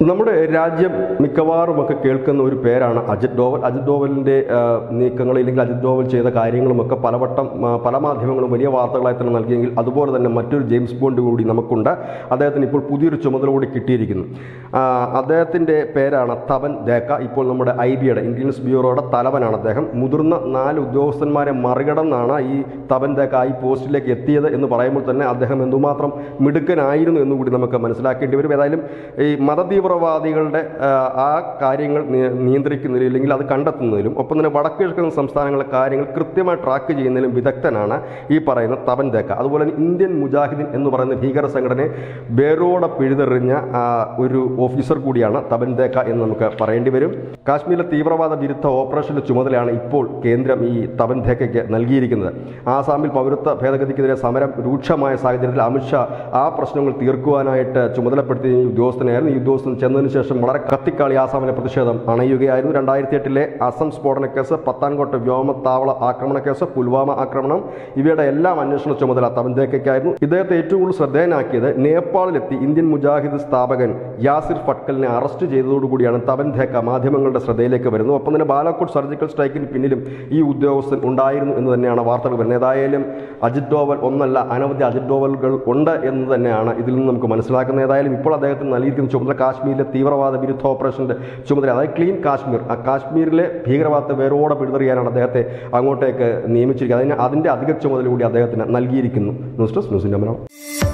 നമ്മുടെ രാജ്യം മിക്കവാറും ഒക്കെ കേൾക്കുന്ന ഒരു പേരാണ് അജിത് ഡോവൽ അജിത് ഡോവലിൻ്റെ നീക്കങ്ങൾ ഇല്ലെങ്കിൽ അജിത് ഡോവൽ ചെയ്ത കാര്യങ്ങളുമൊക്കെ പലവട്ടം ആ, പല മാധ്യമങ്ങളും വലിയ വാർത്തകളായി തന്നെ നൽകിയെങ്കിൽ അതുപോലെ തന്നെ മറ്റൊരു ജെയിംസ് ബോണ്ട് കൂടി നമുക്കുണ്ട് അദ്ദേഹത്തിന് ഇപ്പോൾ പുതിയൊരു ചുമതല കൂടി കിട്ടിയിരിക്കുന്നു ആ, അദ്ദേഹത്തിൻ്റെ പേരാണ് തപൻ ദേക്ക ഇപ്പോൾ നമ്മുടെ ഐ ബിയുടെ ഇന്റലിജൻസ് ബ്യൂറോയുടെ തലവനാണ് അദ്ദേഹം മുതിർന്ന നാല് ഉദ്യോഗസ്ഥന്മാരെ മറികടന്നാണ് ഈ തപൻ ദേക്ക ഈ പോസ്റ്റിലേക്ക് എത്തിയത് എന്ന് പറയുമ്പോൾ തന്നെ അദ്ദേഹം എന്തുമാത്രം മിടുക്കനായിരുന്നു എന്നുകൂടി നമുക്ക് മനസ്സിലാക്കേണ്ടി വരും ഏതായാലും ഈ മതതീവ്രവാദികളുടെ ആ, ആ കാര്യങ്ങൾ നി- നിയന്ത്രിക്കുന്നതിലും ഇല്ലെങ്കിൽ അത് കണ്ടെത്തുന്നതിലും ഒപ്പം തന്നെ വടക്ക് കിഴക്കൻ സംസ്ഥാനങ്ങളിലെ കാര്യങ്ങൾ കൃത്യമായി ട്രാക്ക് ചെയ്യുന്നതിലും വിദഗ്ധനാണ് ഈ പറയുന്ന തപൻ ദേക്ക അതുപോലെ തന്നെ ഇന്ത്യൻ മുജാഹിദീൻ എന്ന് പറയുന്ന ഭീകര സംഘടനയെ വേരോടെ പിഴുതെറിഞ്ഞ ആ, ഒരു ഓഫീസർ കൂടിയാണ് തപൻ ദേക്ക എന്ന് നമുക്ക് പറയേണ്ടി വരും കാശ്മീരിലെ തീവ്രവാദ വിരുദ്ധ ഓപ്പറേഷന്റെ ചുമതലയാണ് ഇപ്പോൾ കേന്ദ്രം ഈ തപൻ ദേക്കയ്ക്ക് നൽകിയിരിക്കുന്നത് ആസാമിൽ പൗരത്വ ഭേദഗതിക്കെതിരെ സമരം രൂക്ഷമായ സാഹചര്യത്തിൽ അമിത്ഷാ ആ പ്രശ്നങ്ങൾ തീർക്കുവാനായിട്ട് ചുമതലപ്പെടുത്തിയ ഈ ഉദ്യോഗസ്ഥനായിരുന്നു ഈ ഉദ്യോഗസ്ഥൻ ചെന്നതിന് ശേഷം വളരെ കത്തിക്കാളി ആസാമിലെ പ്രതിഷേധം അണയുകയായിരുന്നു രണ്ടായിരത്തി എട്ടിലെ അസം സ്ഫോടന കേസ് പത്താൻകോട്ട് വ്യോമത്താവള ആക്രമണ കേസ് പുൽവാമ ആക്രമണം ഇവയുടെ എല്ലാം അന്വേഷണ ചുമതല തവൻതേക്കായിരുന്നു ഇദ്ദേഹത്തെ ഏറ്റവും കൂടുതൽ ശ്രദ്ധേയനാക്കിയത് നേപ്പാളിലെത്തി ഇന്ത്യൻ മുജാഹിദ് സ്ഥാപകൻ യാസിർ ഫട്കലിനെ അറസ്റ്റ് ചെയ്തതോടുകൂടിയാണ് തവൻ ധേക്ക മാധ്യമങ്ങളുടെ ശ്രദ്ധയിലേക്ക് വരുന്നത് ഒപ്പം തന്നെ ബാലാക്കോട്ട് സർജിക്കൽ സ്ട്രൈക്കിന് പിന്നിലും ഈ ഉദ്യോഗസ്ഥൻ ഉണ്ടായിരുന്നു എന്ന് തന്നെയാണ് വാർത്തകൾ വരുന്നത് ഏതായാലും അജിത് ഡോവൽ ഒന്നല്ല അനവധി അജിത് ഡോവലുകൾ ഉണ്ട് എന്ന് തന്നെയാണ് ഇതിൽ നിന്ന് നമുക്ക് മനസ്സിലാക്കുന്നത് ഏതായാലും ഇപ്പോൾ അദ്ദേഹത്തിന് നൽകിയിരിക്കുന്ന ചുമതല കാശ്മീരിലെ തീവ്രവാദ വിരുദ്ധ ഓപ്പറേഷന്റെ ചുമതല അതായത് ക്ലീൻ കാശ്മീർ ആ കാശ്മീരിലെ ഭീകരവാദത്തെ വേരോടെ പിഴുതെറിയാനാണ് അദ്ദേഹത്തെ അങ്ങോട്ടേക്ക് നിയമിച്ചിരിക്കുന്നത് അതിന് അതിന്റെ അധിക ചുമതല കൂടി അദ്ദേഹത്തിന് നൽകിയിരിക്കുന്നു news desk news India Malayalam